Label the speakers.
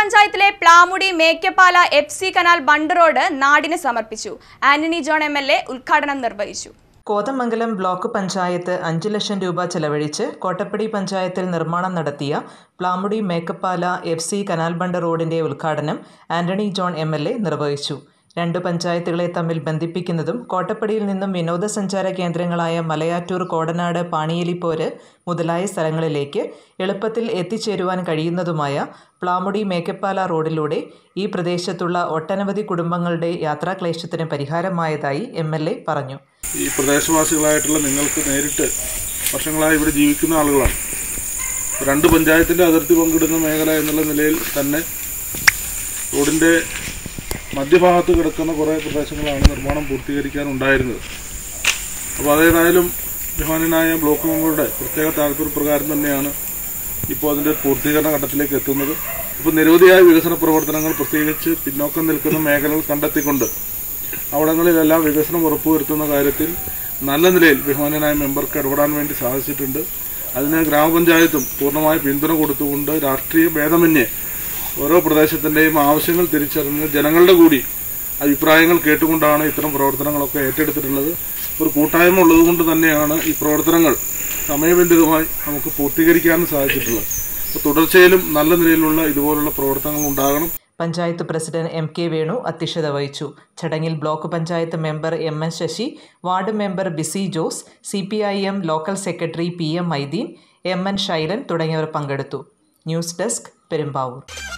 Speaker 1: പഞ്ചായത്തിലെ Plamudi Mekkappala F C canal bund road നാടിന് സമർപ്പിച്ചു Antony John M L A ഉദ്ഘാടനം നിർവഹിച്ചു
Speaker 2: കോതമംഗലം ബ്ലോക്ക് പഞ്ചായത്ത് അഞ്ച് ലക്ഷം രൂപ ചെലവഴിച്ച് കോട്ടപ്പടി പഞ്ചായത്തിൽ നിർമ്മാണം നടത്തിയ Plamudi Mekkappala F C canal bund റോഡിന്റെ ഉദ്ഘാടനം Antony John M L A നിർവഹിച്ചു രണ്ട് പഞ്ചായത്തുകളെ തമ്മിൽ ബന്ധിപ്പിക്കുന്നതും കോട്ടപ്പടിയിൽ നിന്നും വിനോദസഞ്ചാര കേന്ദ്രങ്ങളായ മലയാറ്റൂർ കോടനാട് പാണിയേലിപ്പോര് മുതലായ സ്ഥലങ്ങളിലേക്ക് എളുപ്പത്തിൽ എത്തിച്ചേരുവാൻ കഴിയുന്നതുമായ പ്ലാമുടി മേക്കപ്പാല റോഡിലൂടെ ഈ പ്രദേശത്തുള്ള ഒട്ടനവധി കുടുംബങ്ങളുടെ യാത്രാക്ലേശത്തിന് പരിഹാരമായതായി എം എൽ എ പറഞ്ഞു
Speaker 3: ഈ പ്രദേശവാസികളായിട്ടുള്ള നിങ്ങൾക്ക് നേരിട്ട് വർഷങ്ങളായി ഇവിടെ ജീവിക്കുന്ന ആളുകളാണ് രണ്ട് പഞ്ചായത്തിൻ്റെ അതിർത്തി പങ്കിടുന്ന മേഖല എന്നുള്ള നിലയിൽ തന്നെ റോഡിൻ്റെ മധ്യഭാഗത്ത് കിടക്കുന്ന കുറേ പ്രദേശങ്ങളാണ് നിർമ്മാണം പൂർത്തീകരിക്കാനുണ്ടായിരുന്നത് അപ്പോൾ അതേതായാലും ബഹുമാനായ ബ്ലോക്ക് മെമ്പറുടെ പ്രത്യേക താല്പര്യപ്രകാരം തന്നെയാണ് ഇപ്പോൾ അതിൻ്റെ പൂർത്തീകരണ ഘട്ടത്തിലേക്ക് എത്തുന്നത് ഇപ്പോൾ നിരവധിയായ വികസന പ്രവർത്തനങ്ങൾ പ്രത്യേകിച്ച് പിന്നോക്കം നിൽക്കുന്ന മേഖലകൾ കണ്ടെത്തിക്കൊണ്ട് അവിടങ്ങളിലെല്ലാം വികസനം ഉറപ്പുവരുത്തുന്ന കാര്യത്തിൽ നല്ല നിലയിൽ ബഹുമാനായ മെമ്പർക്ക് ഇടപെടാൻ വേണ്ടി സാധിച്ചിട്ടുണ്ട് അതിന് ഗ്രാമപഞ്ചായത്തും പൂർണ്ണമായ പിന്തുണ കൊടുത്തുകൊണ്ട് രാഷ്ട്രീയ ഭേദമന്യേ ഓരോ പ്രദേശത്തിൻ്റെയും ആവശ്യങ്ങൾ തിരിച്ചറിഞ്ഞ് ജനങ്ങളുടെ കൂടി അഭിപ്രായങ്ങൾ കേട്ടുകൊണ്ടാണ് ഇത്തരം പ്രവർത്തനങ്ങളൊക്കെ ഏറ്റെടുത്തിട്ടുള്ളത് ഒരു കൂട്ടായ്മ ഉള്ളതുകൊണ്ട് തന്നെയാണ് ഈ പ്രവർത്തനങ്ങൾ സമയബന്ധിതമായി നമുക്ക് പൂർത്തീകരിക്കാനും സാധിച്ചിട്ടുള്ളത് അപ്പോൾ തുടർച്ചയിലും നല്ല നിലയിലുള്ള ഇതുപോലുള്ള പ്രവർത്തനങ്ങൾ ഉണ്ടാകണം
Speaker 2: പഞ്ചായത്ത് പ്രസിഡന്റ് എം കെ വേണു അധ്യക്ഷത വഹിച്ചു ചടങ്ങിൽ ബ്ലോക്ക് പഞ്ചായത്ത് member M N Sasi ward member B C Jose C P I M local secretary P M Maideen M N Shailan തുടങ്ങിയവർ പങ്കെടുത്തു ന്യൂസ് ഡെസ്ക് പെരുമ്പാവൂർ